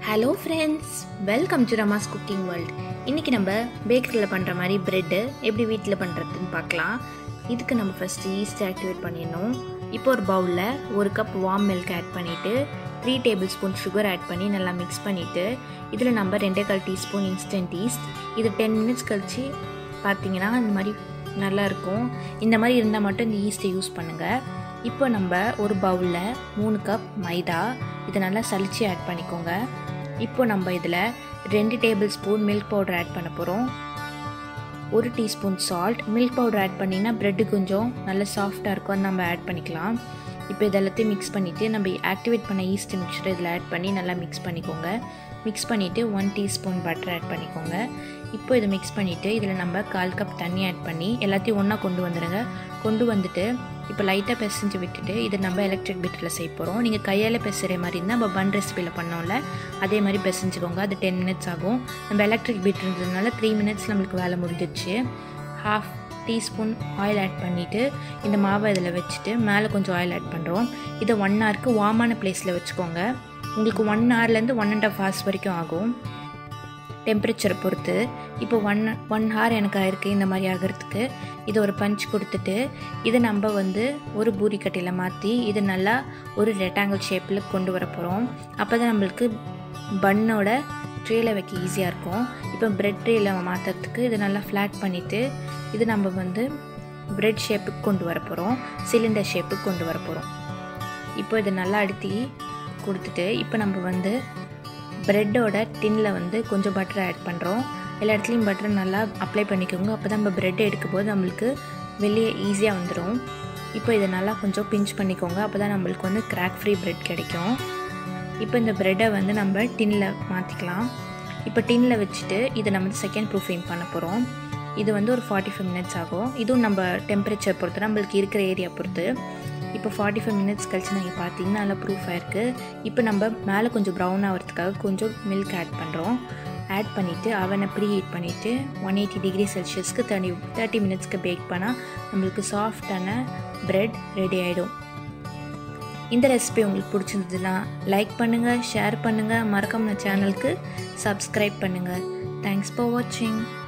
hello friends welcome to Rama's cooking world இன்றைக்கி நம்ம பேக்கரியில் பண்ணுற மாதிரி ப்ரெட்டு எப்படி வீட்டில் பண்ணுறதுன்னு பார்க்கலாம் இதுக்கு நம்ம ஃபஸ்ட்டு ஈஸ்ட் ஆக்டிவேட் பண்ணிடணும் இப்போ ஒரு பவுலில் ஒரு கப் வார்ம் மில்க் ஆட் பண்ணிவிட்டு three tablespoon sugar add பண்ணி நல்லா மிக்ஸ் பண்ணிவிட்டு இதில் நம்ம ரெண்டே கால் டீஸ்பூன் இன்ஸ்டன்ட் ஈஸ்ட் இது டென் மினிட்ஸ் கழித்து பார்த்தீங்கன்னா இந்த மாதிரி நல்லா இருக்கும் இந்த மாதிரி இருந்தால் மட்டும் இந்த ஈஸ்ட்டை யூஸ் பண்ணுங்கள் இப்போ நம்ம ஒரு பவுலில் மூணு கப் மைதா இதை நல்லா சலிச்சு ஆட் பண்ணிக்கோங்க இப்போ நம்ம இதில் ரெண்டு tablespoon milk powder add பண்ண போகிறோம் ஒரு teaspoon salt milk powder add பண்ணிங்கன்னா ப்ரெட்டு கொஞ்சம் நல்லா சாஃப்டாக இருக்கும் அது நம்ம ஆட் பண்ணிக்கலாம் இப்போ இது எல்லாத்தையும் மிக்ஸ் பண்ணிவிட்டு நம்ம ஆக்டிவேட் பண்ண ஈஸ்ட் மிக்சர் இதில் ஆட் பண்ணி நல்லா மிக்ஸ் பண்ணிக்கோங்க மிக்ஸ் பண்ணிவிட்டு ஒன் டீஸ்பூன் பட்டர் ஆட் பண்ணிக்கோங்க இப்போ இதை மிக்ஸ் பண்ணிவிட்டு இதில் நம்ம கால் கப் தண்ணி ஆட் பண்ணி எல்லாத்தையும் ஒன்றா கொண்டு வந்துடுங்க கொண்டு வந்துட்டு இப்போ லைட்டாக பிசைஞ்சு விட்டுட்டு இதை நம்ம எலக்ட்ரிக் பீட்டரில் செய்ய போகிறோம் நீங்கள் கையால் பிசைகிற மாதிரி இருந்தால் நம்ம பன் ரெசிபியில் பண்ணோம்ல அதே மாதிரி பிசைஞ்சுக்கோங்க அது டென் மினிட்ஸ் ஆகும் நம்ம எலக்ட்ரிக் பீட்டர்ன்றதுனால த்ரீ மினிட்ஸ் நம்மளுக்கு வேலை முடிஞ்சிடுச்சு ஹாஃப் டீஸ்பூன் ஆயில் ஆட் பண்ணிவிட்டு இந்த மாவை இதில் வச்சுட்டு மேலே கொஞ்சம் ஆயில் ஆட் பண்ணுறோம் இதை ஒன் ஹவருக்கு வார்மான பிளேஸில் வச்சுக்கோங்க உங்களுக்கு ஒன் ஹவர்லேருந்து ஒன் அண்ட் ஆஃப் ஹவர்ஸ் வரைக்கும் ஆகும் டெம்பரேச்சரை பொறுத்து இப்போ ஒன் ஒன் ஹார் எனக்கு ஆயிருக்கு இந்த மாதிரி ஆகிறதுக்கு இது ஒரு பஞ்ச் கொடுத்துட்டு இதை நம்ம வந்து ஒரு பூரிக்கட்டையில் மாற்றி இது நல்லா ஒரு ரெக்டாங்கிள் ஷேப்பில் கொண்டு வர போகிறோம் அப்போ தான் நம்மளுக்கு பன்னோட ட்ரேயில் வைக்க ஈஸியாக இருக்கும் இப்போ ப்ரெட் ட்ரேயில் மாற்றுறதுக்கு இதை நல்லா ஃப்ளாட் பண்ணிவிட்டு இது நம்ம வந்து ப்ரெட் ஷேப்புக்கு கொண்டு வர போகிறோம் சிலிண்டர் ஷேப்புக்கு கொண்டு வர போகிறோம் இப்போ இதை நல்லா அழுத்தி கொடுத்துட்டு இப்போ நம்ம வந்து ப்ரெட்டோட டின்னில் வந்து கொஞ்சம் பட்டர் ஆட் பண்ணுறோம் எல்லா இடத்துலையும் பட்டர் நல்லா அப்ளை பண்ணிக்கோங்க அப்போ தான் நம்ம ப்ரெட் எடுக்கும்போது நம்மளுக்கு வெளியே ஈஸியாக வந்துடும் இப்போ இதை நல்லா கொஞ்சம் பிஞ்ச் பண்ணிக்கோங்க அப்போ தான் நம்மளுக்கு வந்து கிராக் ஃப்ரீ ப்ரெட் கிடைக்கும் இப்போ இந்த ப்ரெட்டை வந்து நம்ம டின்னில் மாற்றிக்கலாம் இப்போ டின்னில் வச்சுட்டு இதை நம்ம செகண்ட் ப்ரூஃபிங் பண்ண போகிறோம் இது வந்து ஒரு ஃபார்ட்டி ஃபைவ் மினிட்ஸ் ஆகும் இதுவும் நம்ம டெம்பரேச்சர் பொறுத்து நம்மளுக்கு இருக்கிற ஏரியா பொறுத்து இப்போ ஃபார்ட்டி ஃபைவ் மினிட்ஸ் கழிச்சு நீங்கள் பார்த்தீங்கன்னா நல்லா ப்ரூஃப் ஆயிருக்கு இப்போ நம்ம மேலே கொஞ்சம் ப்ரௌன் ஆகிறதுக்காக கொஞ்சம் மில்க் ஆட் பண்ணுறோம் ஆட் பண்ணிவிட்டு அவனை ப்ரீ ஹீட் பண்ணிவிட்டு ஒன் எயிட்டி டிகிரி செல்சியஸ்க்கு தேர்ட்டி தேர்ட்டி மினிட்ஸ்க்கு பேக் பண்ணால் நம்மளுக்கு சாஃப்டான ப்ரெட் ரெடி ஆகிடும் இந்த ரெசிபி உங்களுக்கு பிடிச்சிருந்ததுன்னா லைக் பண்ணுங்கள் ஷேர் பண்ணுங்கள் மறக்காம சேனலுக்கு சப்ஸ்கிரைப் பண்ணுங்கள் தேங்க்ஸ் ஃபார் வாட்சிங்